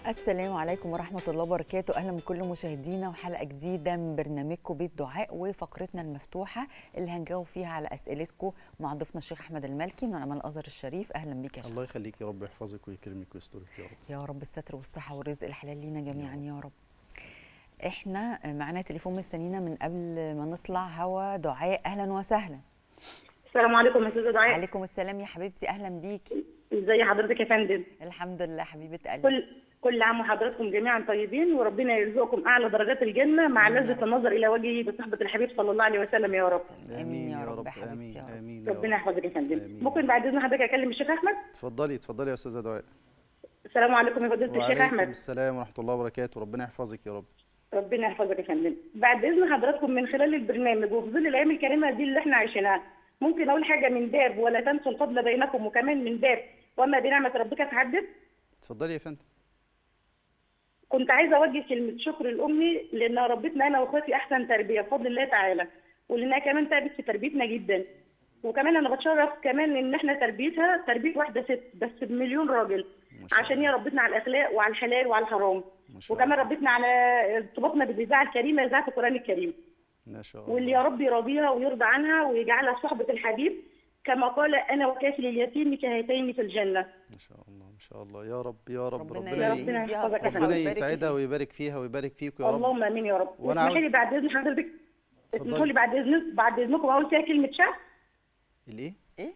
السلام عليكم ورحمة الله وبركاته أهلا بكل مشاهدينا وحلقة جديدة من برنامجكم بيت دعاء وفقرتنا المفتوحة اللي هنجاوب فيها على أسئلتكم مع ضيفنا الشيخ أحمد المالكي من علماء الأزهر الشريف أهلا بيك يا شيخ الله يخليك يا رب يحفظك ويكرمك ويسترك يا رب يا رب الستر والصحة والرزق الحلال لينا جميعا يا رب احنا معانا تليفون مستنينا من قبل ما نطلع هوا دعاء أهلا وسهلا السلام عليكم يا استاذه دعاء عليكم السلام يا حبيبتي أهلا بيكي ازي حضرتك يا فندم الحمد لله حبيبة قلبي كل كل عام وحضراتكم جميعا طيبين وربنا يرزقكم اعلى درجات الجنه مع آمين يا لذه رب. النظر الى وجهه بصحبه الحبيب صلى الله عليه وسلم يا رب آمين يا رب يا حبيبتي امين يا رب امين يا ربنا رب يحفظك يا فندم آمين. ممكن بعد اذن حضرتك اكلم الشيخ احمد اتفضلي اتفضلي يا استاذه دعاء السلام عليكم يا فضيله الشيخ وعليكم احمد السلام ورحمه الله وبركاته ربنا يحفظك يا رب ربنا يحفظك يا فندم بعد اذن حضراتكم من خلال البرنامج وفي ظل الايام الكريمه دي اللي احنا عايشينها ممكن اقول حاجه من باب ولا تنسوا الفضل بينكم وكمان من باب وما بنعمه ربك تحدث اتفضلي يا فندم كنت عايزه اوجه كلمه شكر لامي لانها ربتنا انا واخواتي احسن تربيه بفضل الله تعالى ولانها كمان تعبت في تربيتنا جدا وكمان انا بتشرف كمان ان احنا تربيتها تربيه واحده ست بس بمليون راجل ما شاء عشان هي ربتنا على الاخلاق وعلى الحلال وعلى الحرام ما شاء وكمان الله. ربتنا على ارتباطنا بالاذاعه الكريمه اذاعه القران الكريم ما شاء واللي الله يا رب يراضيها ويرضى عنها ويجعلها صحبه الحبيب كما قال انا وكافل اليتيم كهاتين في الجنه ما شاء الله ما شاء الله يا رب يا رب ربنا ربنا يا ي- ربنا يديها يحفظك يا الصحة فندم. ربنا ويبارك يسعدها فيك. ويبارك فيها ويبارك فيك يا رب اللهم امين يا رب وأنا اسمحي عاوز- لي بعد اذن حضرتك اتفضلي. اسمحوا لي بعد اذن بعد اذنكم اقول فيها كلمه شعر الايه إيه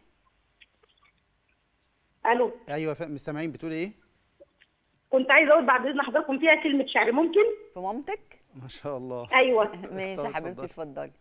الو ايوه فا- مش سامعين بتقولي ايه كنت عايزه اقول بعد اذن حضراتكم فيها كلمه شعر ممكن في مامتك ما شاء الله ايوه ماشي يا اتفضلي. حبيبتي اتفضلي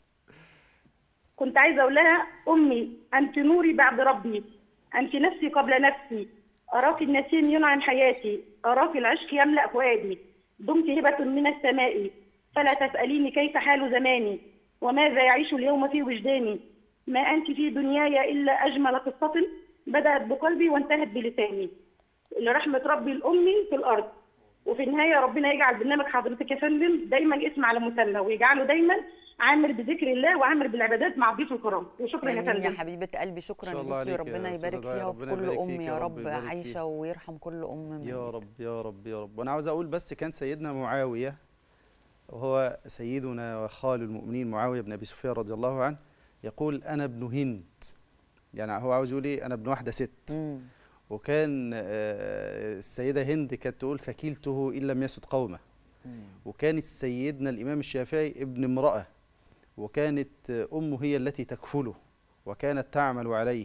كنت عايزه اقول لها امي انت نوري بعد ربي انت نفسي قبل نفسي اراك النسيم ينعم حياتي اراك العشق يملا فؤادي دمت هبه من السماء فلا تساليني كيف حال زماني وماذا يعيش اليوم في وجداني ما انت في دنياي الا اجمل قصه بدات بقلبي وانتهت بلساني لرحمه ربي لامي في الارض وفي النهايه ربنا يجعل برنامج حضرتك يا فندم دايما اسم على مسمى ويجعله دايما عامر بذكر الله وعامر بالعبادات مع ضيوف الكرام وشكرا يا امين يا فندم حبيبه قلبي شاء شكرا الله ليكي عليك وربنا يا أستاذة يبارك دعاء، فيها وفي ربنا كل يبارك ام فيك يا يا رب، رب يبارك عايشه فيك. ويرحم كل ام من يا رب يا رب يا رب وانا عاوز اقول بس كان سيدنا معاويه وهو سيدنا وخال المؤمنين معاويه بن ابي سفيان رضي الله عنه يقول انا ابن هند يعني هو عاوز يقول ايه انا ابن واحده ست مم. وكان آه، السيده هند كانت تقول ثكلته ان لم يسد قومه وكان سيدنا الامام الشافعي ابن امراه وكانت آه، امه هي التي تكفله وكانت تعمل عليه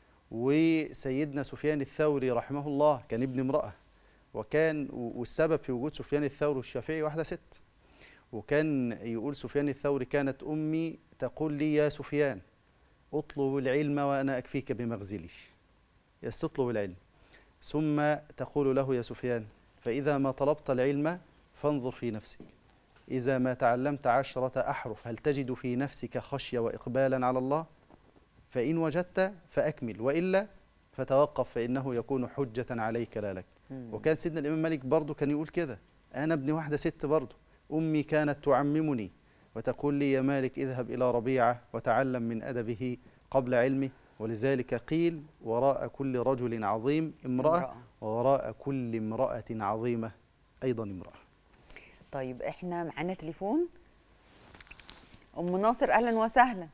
وسيدنا سفيان الثوري رحمه الله كان ابن امرأة وكان والسبب في وجود سفيان الثوري والشافعي واحدة ست وكان يقول سفيان الثوري كانت أمي تقول لي يا سفيان اطلب العلم وأنا أكفيك بمغزلي يس تطلب العلم ثم تقول له يا سفيان فإذا ما طلبت العلم فانظر في نفسك إذا ما تعلمت عشرة أحرف هل تجد في نفسك خشية وإقبالا على الله فإن وجدت فأكمل وإلا فتوقف فإنه يكون حجة عليك لا لك وكان سيدنا الإمام مالك برضه كان يقول كده أنا ابن واحدة ست برضه أمي كانت تعممني وتقول لي يا مالك اذهب إلى ربيعة وتعلم من أدبه قبل علمه ولذلك قيل وراء كل رجل عظيم امرأة امرأة. ووراء كل امرأة عظيمة أيضا امرأة طيب احنا معانا تليفون ام ناصر اهلا وسهلا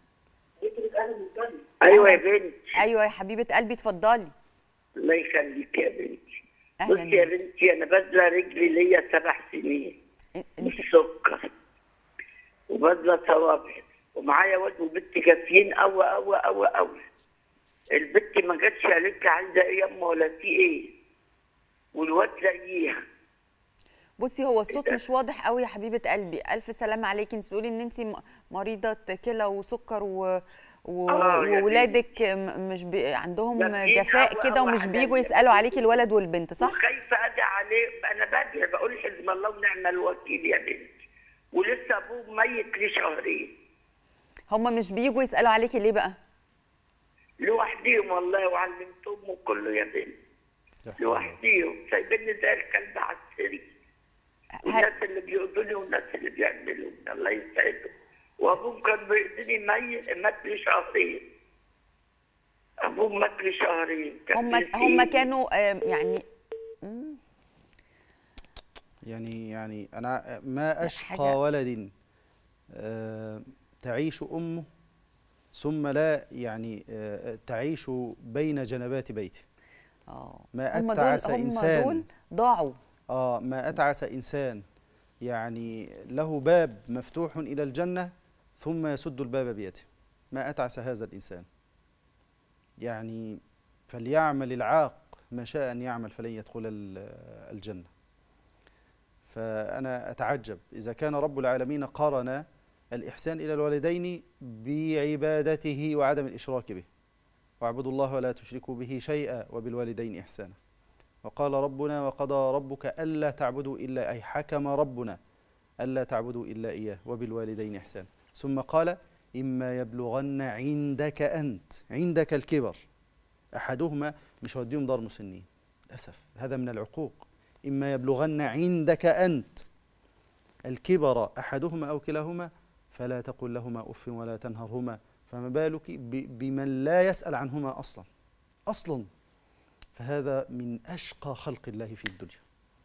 ايوه يا أهلاً. بنت ايوه يا حبيبه قلبي اتفضلي الله يخليك يا بنتي أهلاً بصي يا بيك. بنتي انا بادله رجلي ليا سبع سنين انت بالسكر وبادله صوابع ومعايا واد وبنت كافيين قوي قوي قوي قوي البنت ما جاتش قالت لي عايزه ايه يا اما ولا في ايه والواد زيها بصي هو الصوت مش واضح قوي يا حبيبه قلبي الف سلام عليكي انت بتقولي ان انت م- مريضه كلى وسكر و... و... آه، يا وولادك م- مش بي... عندهم جامدين جفاء أوي كده أوي ومش بيجوا عليا. يسالوا عليكي الولد والبنت صح وخايفه ادعي عليه انا بدعي بقول حزب الله ونعم الوكيل يا بنتي ولسه ابوه ميت لي شهرين هم مش بيجوا يسالوا عليكي ليه بقى لوحديهم والله وعلمتهم كله يا بنت لوحديهم سايبيني زي الكلب على السرير والناس اللي بيقضوا لي والناس اللي بيعملوا لي، الله يسعدهم وابوهم كان بيقضيني ميت مات لي شهرين ابوهم مات لي شهرين كان هم بيسيب. هم كانوا آم، يعني مم. يعني يعني انا ما اشقى حاجة- ولد آه، تعيش امه ثم لا يعني آه، تعيش بين جنبات بيته اه ما هم أتعس دول هم إنسان. دول ضاعوا اه ما اتعس انسان يعني له باب مفتوح الى الجنه ثم يسد الباب بيده ما اتعس هذا الانسان يعني فليعمل العاق ما شاء ان يعمل فلن يدخل ال- الجنه فانا اتعجب اذا كان رب العالمين قارن الاحسان الى الوالدين بعبادته وعدم الاشراك به واعبدوا الله ولا تشركوا به شيئا وبالوالدين احسانا وقال ربنا وقضى ربك ألا تعبدوا إلا أي حكم ربنا ألا تعبدوا إلا إياه وبالوالدين إحسانا ثم قال إما يبلغن عندك أنت عندك الكبر أحدهما مش هوديهم دار مسنين للأسف هذا من العقوق إما يبلغن عندك أنت الكبر أحدهما أو كلاهما فلا تقل لهما أف ولا تنهرهما فما بالك ب- بمن لا يسأل عنهما أصلا أصلا فهذا من أشقى خلق الله في الدنيا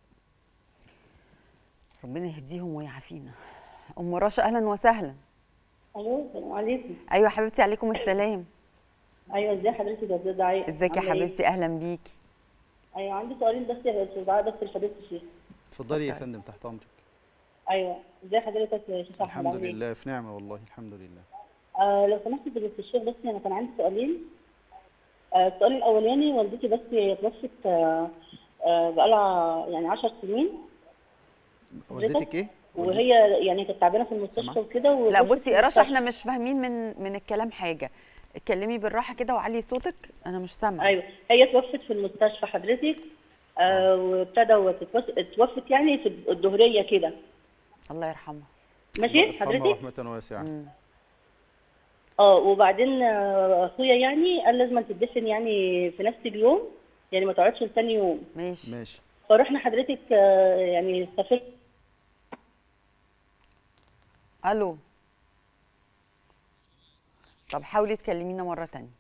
ربنا يهديهم ويعافينا ام رشا اهلا وسهلا الو السلام عليكم ايوه حبيبتي عليكم السلام ايوه ازي حضرتك يا استاذ دعاء ازيك يا عاملة إيه؟ حبيبتي اهلا بيكي ايوه عندي سؤالين بس يا استاذ دعاء بس لفضيله الشيخ اتفضلي يا اتفضلي. فندم تحت أمرك ايوه ازي حضرتك يا شيخ احمد الحمد عامل إيه؟ لله في نعمة والله الحمد لله آه لو سمحت فضيله الشيخ بس انا كان عندي سؤالين آه السؤال الاولاني والدتي بس توفت آه آه بقالها يعني 10 سنين والدتك إيه؟ والدتك- وهي يعني كانت تعبانه في المستشفى سامعة؟ وكده لا وتوفت بصي في يا رشا المستشفى. احنا مش فاهمين من من الكلام حاجه اتكلمي بالراحه كده وعلي صوتك انا مش سامعه ايوه هي توفت في المستشفى حضرتك آه وابتدى وتتوس- توفت يعني في الظهريه كده الله يرحمها ماشي الله يرحمها حضرتك رحمة واسعة اه وبعدين آه، اخويا يعني قال لازم تدفن يعني في نفس اليوم يعني ما تقعدش لتاني يوم ماشي ماشي فرحنا حضرتك آه، يعني سافرت الو طب حاولي تكلمينا مره تانية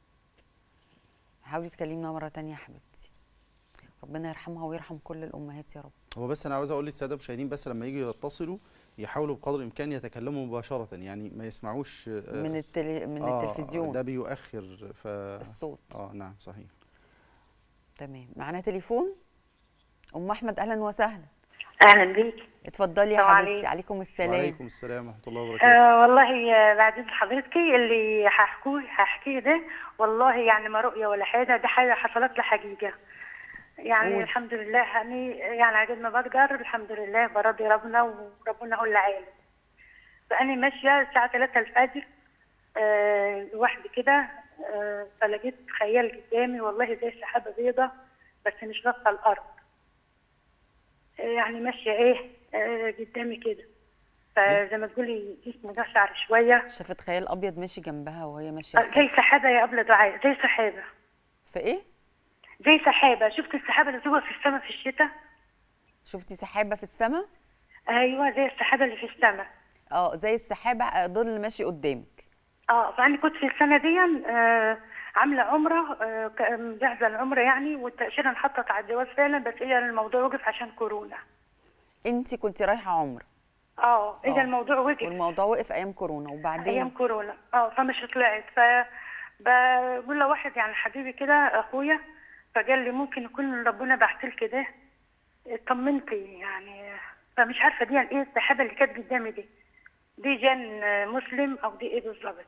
حاولي تكلمينا مره تانية يا حبيبتي ربنا يرحمها ويرحم كل الامهات يا رب هو بس أنا عاوز أقول للسادة المشاهدين بس لما يجوا يتصلوا يحاولوا بقدر الإمكان يتكلموا مباشرة يعني ما يسمعوش آه، من التلي... من آه، التلفزيون ده بيؤخر ف الصوت اه نعم صحيح تمام معانا تليفون ام احمد اهلا وسهلا اهلا بيك اتفضلي يا السلام حبيبتي عليكم. عليكم السلام وعليكم السلام ورحمة الله وبركاته آه والله آه، بعد حضرتك اللي هحكوه هحكيه ده والله يعني ما رؤيه ولا حاجه ده حاجه حصلت لي حقيقه يعني قولي. الحمد لله يعني يعني على قد ما بقدر الحمد لله برضي ربنا وربنا هو اللي عالم فأنا ماشية الساعة 3 الفجر آه لوحدي كده آه فلقيت خيال قدامي والله زي سحابة بيضة بس مش غطى الأرض آه يعني ماشية إيه آه قدامي كده فزي ما تقولي جسمي قشعر شوية شافت خيال ابيض ماشي جنبها وهي ماشيه آه زي سحابة يا قبل دعاء زي سحابة في ايه زي سحابة شفت السحابة اللي بتبقى في السماء في الشتاء شفتي سحابه في السماء أيوة زي السحابة اللي في السماء اه زي السحابه آه، ظل ماشي قدامك اه فانا كنت في السنه دي آه عامله عمره آه ك- مجهزه العمره يعني والتاشيره انحطت على الجواز فعلا بس هي الموضوع وقف عشان كورونا انت كنت رايحه عمره اه آه. اذا الموضوع وقف والموضوع وقف ايام كورونا ايام وبعدين كورونا اه فمش طلعت ف بقول له واحد يعني حبيبي كده اخويا فقال لي ممكن يكون ربنا بعت لك ده طمنتي يعني فمش عارفه دي ايه السحابه اللي كانت قدامي دي دي جن مسلم او دي ايه بالظبط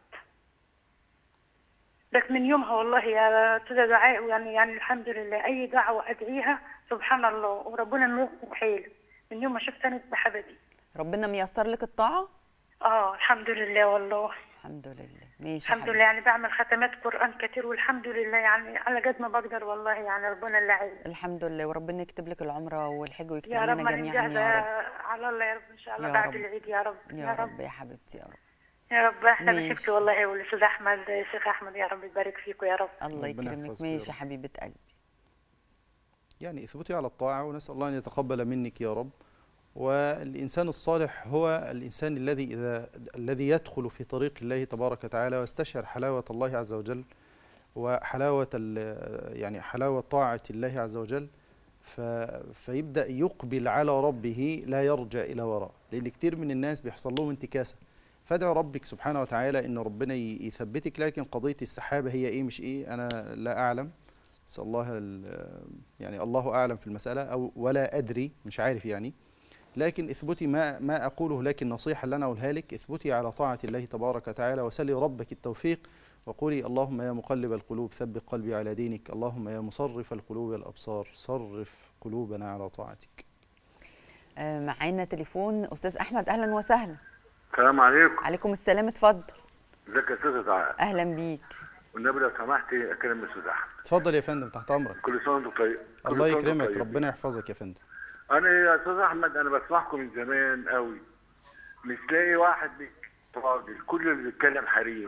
بس من يومها والله يا استاذه دعاء يعني يعني الحمد لله اي دعوه ادعيها سبحان الله وربنا ميسر حيل من يوم ما شفت انا السحابه دي ربنا ميسر لك الطاعه اه الحمد لله والله الحمد لله ماشي يا الحمد لله يعني حبيبتي. بعمل ختمات قرآن كتير والحمد لله يعني على قد ما بقدر والله يعني ربنا اللي عايز الحمد لله وربنا يكتب لك العمره والحج ويكتب يا رب لنا ما جميعا ننجح يا رب على الله يا رب ان شاء الله يا بعد رب. العيد يا رب يا رب يا حبيبتي يا رب يا رب احنا ماشي. بنحبك والله والاستاذ احمد الشيخ احمد يا رب يبارك فيكم يا رب الله ربنا يكرمك يحفظك يا ماشي رب. حبيبه قلبي يعني اثبتي على الطاعة ونسأل الله أن يتقبل منك يا رب والإنسان الصالح هو الإنسان الذي إذا الذي يدخل في طريق الله تبارك وتعالى ويستشعر حلاوة الله عز وجل وحلاوة ال- يعني حلاوة طاعة الله عز وجل ف... فيبدا يقبل على ربه لا يرجع الى وراء لان كتير من الناس بيحصل لهم انتكاسه فادعوا ربك سبحانه وتعالى ان ربنا ي- يثبتك لكن قضيه السحابه هي ايه مش ايه انا لا اعلم اسال الله ال- يعني الله اعلم في المساله او ولا ادري مش عارف يعني لكن اثبتي ما ما اقوله لك النصيحه اللي انا اقولها لك اثبتي على طاعه الله تبارك وتعالى وسلي ربك التوفيق وقولي اللهم يا مقلب القلوب ثبت قلبي على دينك اللهم يا مصرف القلوب والابصار صرف قلوبنا على طاعتك آه، معانا تليفون استاذ احمد اهلا وسهلا السلام عليكم عليكم السلام اتفضل ازيك يا استاذ دعاء اهلا بيك والنبي لو سمحتي اكلم الاستاذ احمد اتفضل يا فندم تحت امرك كل سنه وانتم طيب كل الله سنة وأنتم يكرمك طيبين. ربنا يحفظك يا فندم انا يا استاذ احمد انا بسمعكم من زمان قوي مش لاقي واحد بيك- راجل كل اللي بيتكلم حريم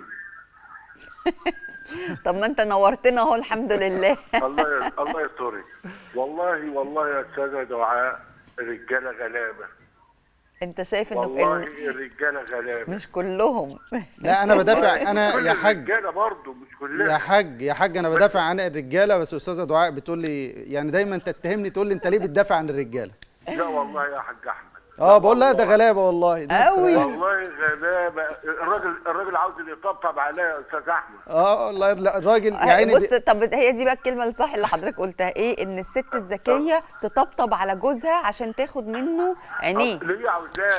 طب ما انت نورتنا اهو الحمد لله الله ي... الله يسترك والله والله يا استاذه دعاء الرجاله غلابه انت شايف انه والله إن الرجاله غلابه مش كلهم لا انا بدافع انا كل يا حاج الرجاله برضه مش يا كلها حاج يا حاج انا بدافع عن الرجاله بس استاذه دعاء بتقول لي يعني دايما تتهمني تقول لي انت ليه بتدافع عن الرجاله لا والله يا حاج احمد اه بقول لها ده غلابه والله ده أوي. والله غلابه الراجل الراجل عاوز يطبطب عليا يا استاذ احمد اه والله لا، الراجل يا عيني بص بي- طب هي دي بقى الكلمه الصح اللي حضرتك قلتها ايه ان الست الذكيه تطبطب على جوزها عشان تاخد منه عينيه ليه عاوزاه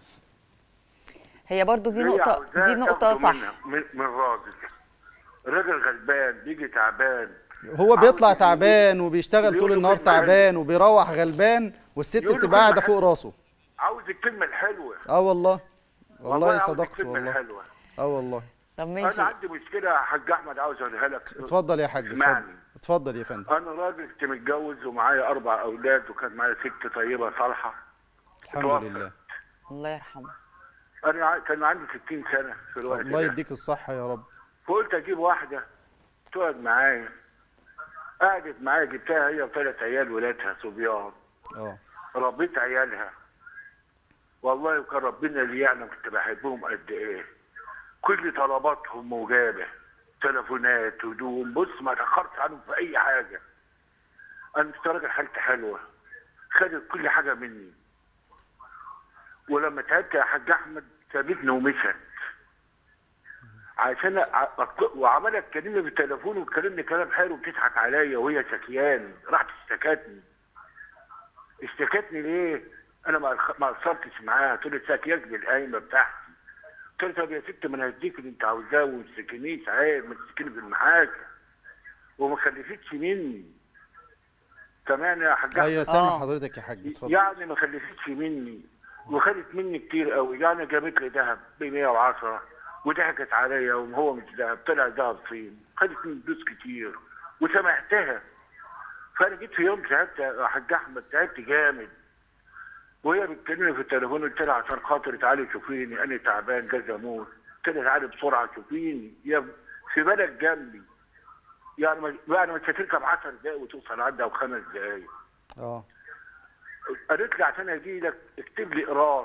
هي برضو دي ليه نقطه عاوزاه دي نقطه تاخده صح منها- من من راجل الراجل غلبان بيجي تعبان هو بيطلع عاوز تعبان وبيشتغل طول يقولوا النهار كلمة تعبان وبيروح غلبان والست يقولوا بتبقى قاعده كلمة فوق راسه عاوز الكلمه الحلوه اه والله والله عاوز صدقت الكلمه والله الحلوه اه والله طب انا ماشي عندي مشكله يا حاج احمد عاوز اقولها لك اتفضل يا حاج اتفضل اسمعني. اتفضل يا فندم انا راجل كنت متجوز ومعايا اربع اولاد وكان معايا ست طيبه صالحه الحمد اتوفى. لله الله يرحمه انا ع- كان عندي 60 سنه في الوقت الله ده. يديك الصحه يا رب فقلت اجيب واحده تقعد معايا قعدت معايا جبتها هي وثلاث عيال ولادها صبيان اه ربيت عيالها والله وكان ربنا اللي يعلم كنت بحبهم قد ايه كل طلباتهم مجابه تليفونات هدوم بص ما تاخرت عنهم في اي حاجه انا كنت راجل حالتي حلوه خدت كل حاجه مني ولما تعبت يا حاج احمد سابتني ومشت عشان أ- أ- وعملت تكلمني بالتليفون وتكلمني كلام حلو وبتضحك عليا وهي شكياني راحت اشتكتني اشتكتني ليه؟ انا ما أخ- ما قصرتش معاها قلت لها شكياك بالقايمه بتاعتي قلت لها طب يا ست ما انا هديك اللي انت عاوزاه وما تسكنيش عيب ما تسكني في المحاكم وما خلفتش مني كمان يا حاج ايوه أحمد، سامع آه. حضرتك يا حاج اتفضل يعني ما خلفتش مني وخدت مني كتير قوي يعني جابت لي ذهب ب 110 وضحكت عليا وهو مش ذهب طلع ذهب صين خدت مني فلوس كتير وسامحتها فانا جيت في يوم تعبت يا حاج احمد تعبت جامد وهي بتكلمني في التليفون قلت لها عشان خاطري تعالي شوفيني انا تعبان جاز اموت قلت لها تعالي بسرعه شوفيني يا في بلد جنبي يعني ما- يعني مش هتركب 10 دقايق وتوصل عندها وخمس دقايق اه قالت لي عشان اجي لك اكتب لي ايراد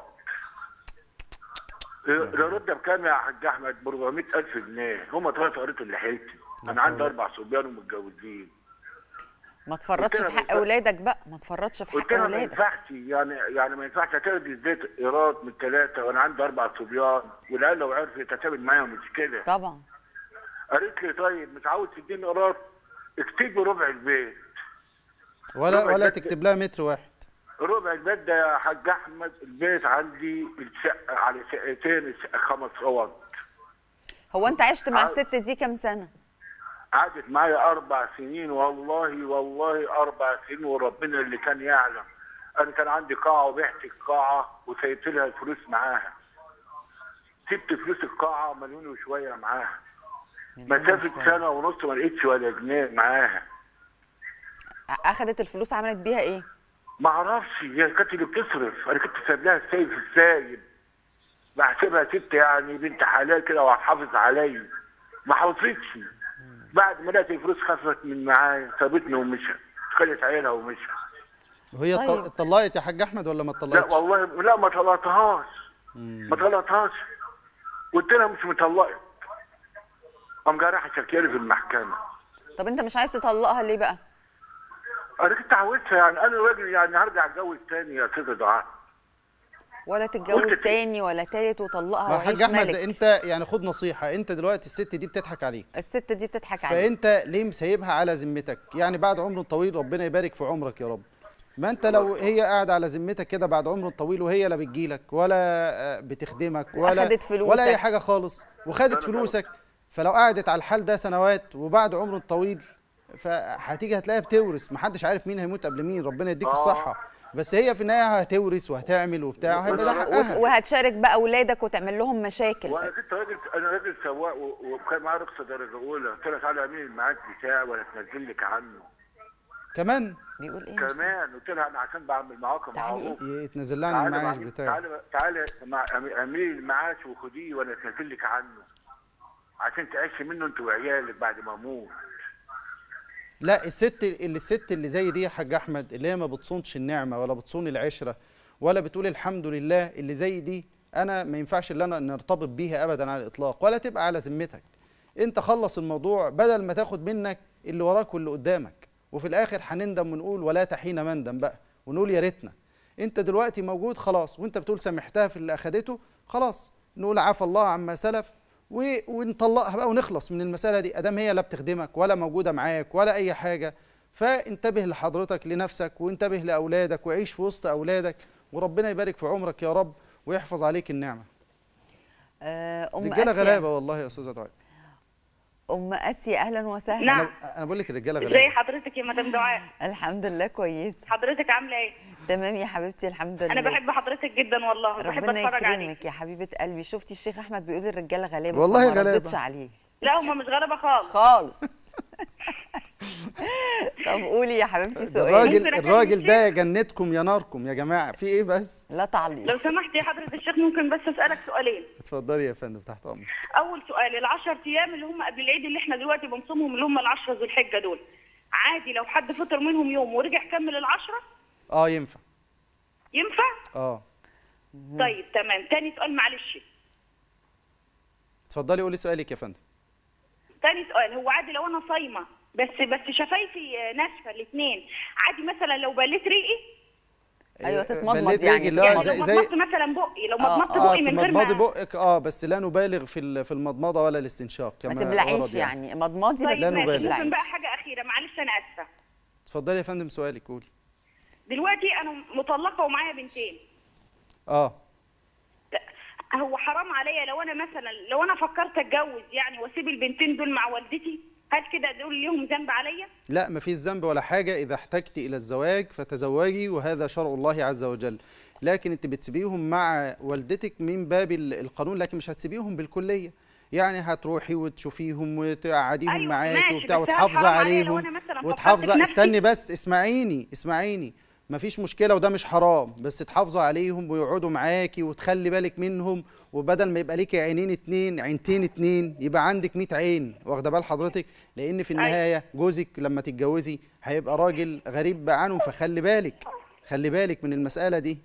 الايراد ده بكام يا حاج احمد ب 400000 جنيه هم ثلاث قريت اللي حيلتي انا عندي اربع صبيان ومتجوزين ما تفرطش قلت لها في ما حق ينفعش. اولادك بقى ما تفرطش في قلت حق لها ما اولادك ينفعش يعني يعني ما ينفعش هتاخدي ازاي ايراد من ثلاثه وانا عندي اربع صبيان والعيال لو عرفت تتعامل معايا مش كده طبعا قالت لي طيب مش عاوز تديني ايراد اكتبي ربع البيت ولا ربع ولا البيت- تكتب لها متر واحد ربع البيت ده يا حاج احمد البيت عندي الشقه على شقتين الشقه خمس اوض هو انت عشت مع عاوز- الست دي كام سنه قعدت معايا اربع سنين والله والله اربع سنين وربنا اللي كان يعلم انا كان عندي قاعه وبعت القاعه وسيبت لها الفلوس معاها سبت فلوس القاعه مليون وشويه معاها مسافه وشوية. سنه ونص ما لقيتش ولا جنيه معاها اخذت الفلوس عملت بيها ايه ما اعرفش هي كانت اللي بتصرف انا كنت سايب لها السايب في السايب بحسبها ست يعني بنت حلال كده وهتحافظ عليا ما حافظتش بعد ما لقيت الفلوس خفت من معايا سابتني ومشت خدت عيالها ومشت وهي طيب. طل- اتطلقت يا حاج احمد ولا ما لا اتطلقتش والله لا ما طلقتهاش ما طلقتهاش قلت لها مش مطلقت قام جاي راح شكيالي في المحكمه طب انت مش عايز تطلقها ليه بقى انا كنت عاوزها يعني انا راجل يعني هرجع اتجوز تاني يا ست دعاء ولا تتجوز قلت- تاني ولا تالت وطلقها ما وعيش حاج احمد ملك انت يعني خد نصيحه انت دلوقتي الست دي بتضحك عليك الست دي بتضحك عليك فانت ليه مسيبها على ذمتك يعني بعد عمر طويل ربنا يبارك في عمرك يا رب ما انت لو هي قاعده على ذمتك كده بعد عمر طويل وهي لا بتجيلك ولا آه، بتخدمك ولا وأخدت فلوسك. ولا اي حاجه خالص وخدت فلوسك فلو قعدت على الحال ده سنوات وبعد عمر طويل فهتيجي هتلاقيها بتورث محدش عارف مين هيموت قبل مين ربنا يديك آه. الصحه بس هي في النهايه هتورث وهتعمل وبتاع وهيبقى ده وت- حقها وهتشارك بقى اولادك وتعمل لهم مشاكل وانا كنت راجل انا راجل سواق و- وكان معايا رخصه درجه اولى قلت لها تعالى اعملي الميعاد بتاعي ولا تنزل لك عنه كمان بيقول ايه مش كمان قلت لها انا عشان بعمل معاكم تعالي معروف يتنزل لها عن تعالى المعاش بعمل- بتاعي تعالى تعالى مع- اعملي المعاش وخديه وانا تنزل لك عنه عشان تعيشي منه انت وعيالك بعد ما اموت لا الست اللي الست اللي زي دي يا حاج احمد اللي هي ما بتصونش النعمه ولا بتصون العشره ولا بتقول الحمد لله اللي زي دي انا ما ينفعش ان انا نرتبط بيها ابدا على الاطلاق ولا تبقى على ذمتك انت خلص الموضوع بدل ما تاخد منك اللي وراك واللي قدامك وفي الاخر هنندم ونقول ولا تحين مندم بقى ونقول يا ريتنا انت دلوقتي موجود خلاص وانت بتقول سامحتها في اللي اخدته خلاص نقول عفى الله عما سلف و... ونطلقها بقى ونخلص من المساله دي ادام هي لا بتخدمك ولا موجوده معاك ولا اي حاجه فانتبه لحضرتك لنفسك وانتبه لاولادك وعيش في وسط اولادك وربنا يبارك في عمرك يا رب ويحفظ عليك النعمه آه، ام رجاله اسيا غلابه والله يا استاذه دعاء ام اسيا اهلا وسهلا نعم. انا انا بقول لك الرجاله ازي غلابه حضرتك يا مدام دعاء الحمد لله كويس حضرتك عامله ايه تمام يا حبيبتي الحمد لله انا بحب حضرتك جدا والله بحب ربنا اتفرج عليك يكرمك يا حبيبه قلبي شفتي الشيخ احمد بيقول الرجاله غلابه والله فما غلابة. ردتش عليه لا هم مش غلبه خالص خالص طب قولي يا حبيبتي سؤال الراجل ممكن أكلم الراجل الشيخ؟ ده يا جنتكم يا ناركم يا جماعه في ايه بس لا تعليق لو سمحت يا حضره الشيخ ممكن بس اسالك سؤالين اتفضلي يا فندم تحت امرك اول سؤال العشر ايام اللي هم قبل العيد اللي احنا دلوقتي بنصومهم اللي هم العشرة ذو الحجه دول عادي لو حد فطر منهم يوم ورجع كمل العشرة اه ينفع ينفع اه طيب تمام تاني سؤال معلش اتفضلي قولي سؤالك يا فندم تاني سؤال هو عادي لو انا صايمه بس بس شفايفي ناشفه الاثنين عادي مثلا لو بليت ريقي أيوة، آه، تتمضمض بليت يعني. رجل، اللي هو يعني زي لو زي مضمضت مثلا بقي لو آه، مضمضت اه بقي من غير ما تمضمضي بقك اه بس لا نبالغ في ال- في المضمضه ولا الاستنشاق ما كما تبلعيش ورد يعني مضمضي بس طيب لا ما ماشي نبالغ. ممكن بقى تبلعيش حاجه اخيره معلش انا اسفه اتفضلي يا فندم سؤالك قولي دلوقتي انا مطلقه ومعايا بنتين اه هو حرام عليا لو انا مثلا لو انا فكرت اتجوز يعني واسيب البنتين دول مع والدتي هل كده دول ليهم ذنب عليا؟ لا ما فيش ذنب ولا حاجة إذا احتجت إلى الزواج فتزوجي وهذا شرع الله عز وجل لكن أنت بتسيبيهم مع والدتك من باب ال- القانون لكن مش هتسيبيهم بالكلية يعني هتروحي وتشوفيهم وتقعديهم أيوة، معاكي ماشي، وبتاع بس هل وتحافظي حرام عليا لو عليهم أنا مثلاً فكرت وتحافظي في نفسي؟ استني بس اسمعيني اسمعيني مفيش مشكلة وده مش حرام بس تحافظي عليهم ويقعدوا معاكي وتخلي بالك منهم وبدل ما يبقى ليكي عينين اتنين عينتين اتنين يبقى عندك 100 عين واخده بال حضرتك لان في النهايه جوزك لما تتجوزي هيبقى راجل غريب عنهم فخلي بالك خلي بالك من المساله دي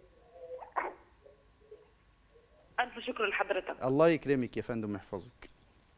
الف شكر لحضرتك الله يكرمك يا فندم ويحفظك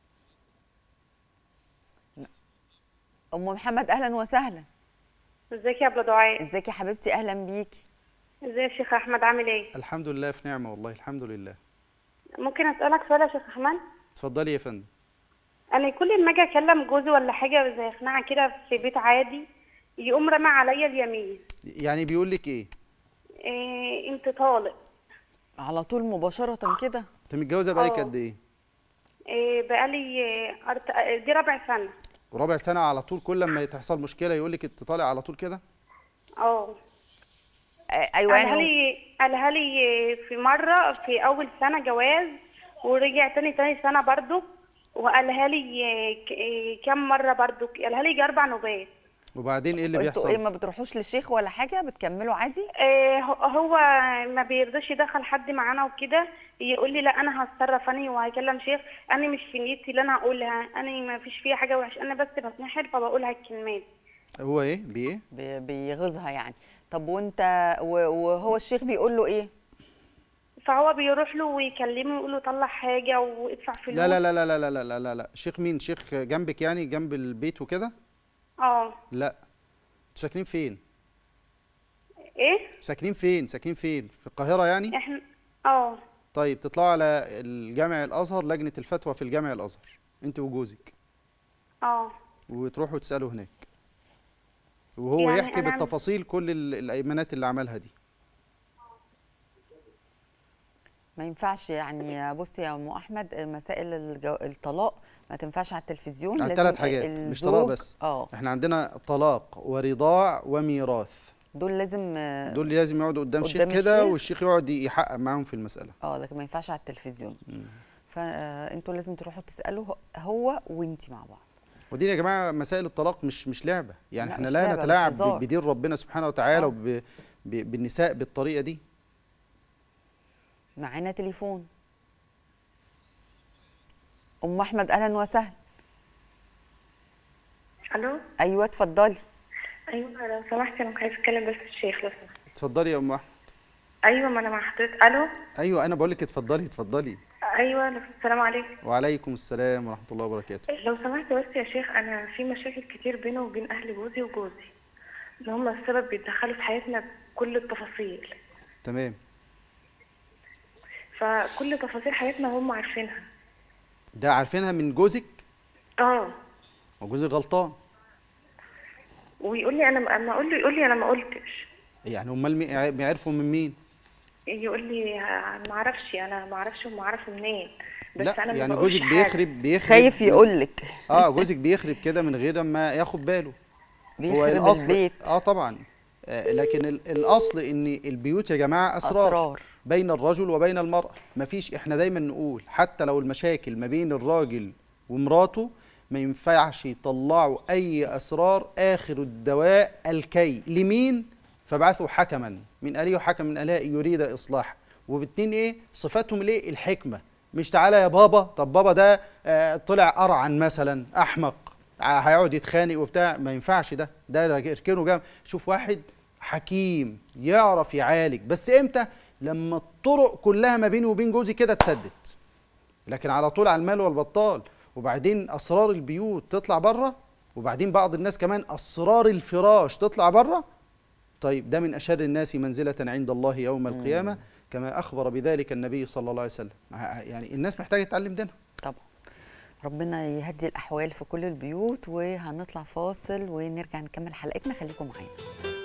ام محمد اهلا وسهلا ازيك يا ابله دعاء ازيك يا حبيبتي اهلا بيكي ازيك يا شيخ احمد عامل ايه الحمد لله في نعمه والله الحمد لله ممكن اسالك سؤال يا شيخ احمد اتفضلي يا فندم انا كل ما اجي اكلم جوزي ولا حاجه زي خناقه كده في بيت عادي يقوم رمى عليا اليمين يعني بيقول لك ايه إيه انت طالق على طول مباشره كده انت متجوزه بقالك آه. قد ايه إيه بقالي إيه، أرت- دي ربع سنه وربع سنه على طول كل ما تحصل مشكله يقول لك انت طالع على طول كده اه آه، ايوه قالها يعني لي قالها لي في مره في اول سنه جواز ورجع تاني تاني سنه برضو وقالها لي ك- إيه كم مره برضو قالها لي يجي اربع نوبات وبعدين ايه اللي انتوا ايه بيحصل ما بتروحوش للشيخ ولا حاجه بتكملوا عادي إيه هو- هو ما بيرضاش يدخل حد معانا وكده يقول لي لا انا هتصرف انا وهكلم شيخ انا مش في نيتي اللي انا اقولها انا ما فيش فيها حاجه وحش انا بس بتنحر فبقولها الكلمات هو ايه بايه بي- بيغيظها يعني طب وانت و- وهو الشيخ بيقول له ايه فهو بيروح له ويكلمه ويقول له طلع حاجه وادفع فلوس لا لا لا لا لا لا لا لا لا لا شيخ مين شيخ جنبك يعني جنب البيت وكده اه لا انتوا ساكنين فين ايه ساكنين فين ساكنين فين في القاهره يعني احنا اه طيب تطلعوا على الجامع الازهر لجنه الفتوى في الجامع الازهر انت وجوزك اه وتروحوا تسالوا هناك وهو يعني يحكي أنا- بالتفاصيل كل ال- الايمانات اللي عملها دي ما ينفعش يعني بصي يا ام احمد مسائل الجو... الطلاق ما تنفعش على التلفزيون على لازم ثلاث حاجات مش طلاق الزوج- بس اه احنا عندنا طلاق ورضاع وميراث دول لازم آه، دول لازم يقعدوا قدام شيخ قدام كده الشيخ. والشيخ يقعد يحقق معاهم في المساله اه لكن ما ينفعش على التلفزيون فانتوا لازم تروحوا تسالوا هو- هو وانتي مع بعض ودي يا جماعه مسائل الطلاق مش مش لعبه يعني لا، احنا مش لا لعبة، مش نتلاعب هزار. ب- بدين ربنا سبحانه وتعالى آه. وب ب- بالنساء بالطريقه دي معانا تليفون ام احمد اهلا وسهلا الو ايوه اتفضلي ايوه لو سمحتي انا كنت عايزه اتكلم بس الشيخ لو سمحت اتفضلي يا ام احمد ايوه ما انا مع حضرتك الو ايوه انا بقول لك اتفضلي اتفضلي ايوه السلام عليكم وعليكم السلام ورحمه الله وبركاته لو سمحت بس يا شيخ انا في مشاكل كتير بيني وبين اهل جوزي وجوزي ان هم السبب بيتدخلوا في حياتنا بكل التفاصيل تمام فكل تفاصيل حياتنا هم عارفينها ده عارفينها من جوزك اه وجوزك غلطان ويقول لي انا اما اقول له يقول لي انا ما قلتش يعني امال مي- بيعرفوا من مين يقول لي ما اعرفش انا ما اعرفش هم عرفوا منين بس لا انا ما يعني بقولش جوزك حاجة. بيخرب بيخرب خايف يقول لك اه جوزك بيخرب كده من غير ما ياخد باله هو بيخرب الاصل البيت اه طبعا آه لكن ال- الاصل ان البيوت يا جماعه اسرار, أسرار. بين الرجل وبين المراه مفيش احنا دايما نقول حتى لو المشاكل ما بين الراجل ومراته ما ينفعش يطلعوا اي اسرار اخر الدواء الكي لمين فبعثوا حكما من اله حكم من اله يريد اصلاح وباتنين ايه صفاتهم الايه الحكمه مش تعالى يا بابا طب بابا ده آه طلع ارعن مثلا احمق ع- هيقعد يتخانق وبتاع ما ينفعش ده ده اركنه جنب شوف واحد حكيم يعرف يعالج بس امتى لما الطرق كلها ما بينه وبين جوزي كده اتسدت لكن على طول على المال والبطال وبعدين اسرار البيوت تطلع بره وبعدين بعض الناس كمان اسرار الفراش تطلع بره طيب ده من اشر الناس منزله عند الله يوم القيامه كما اخبر بذلك النبي صلى الله عليه وسلم يعني الناس محتاجه تتعلم دينها طبعا ربنا يهدي الاحوال في كل البيوت وهنطلع فاصل ونرجع نكمل حلقتنا خليكم معانا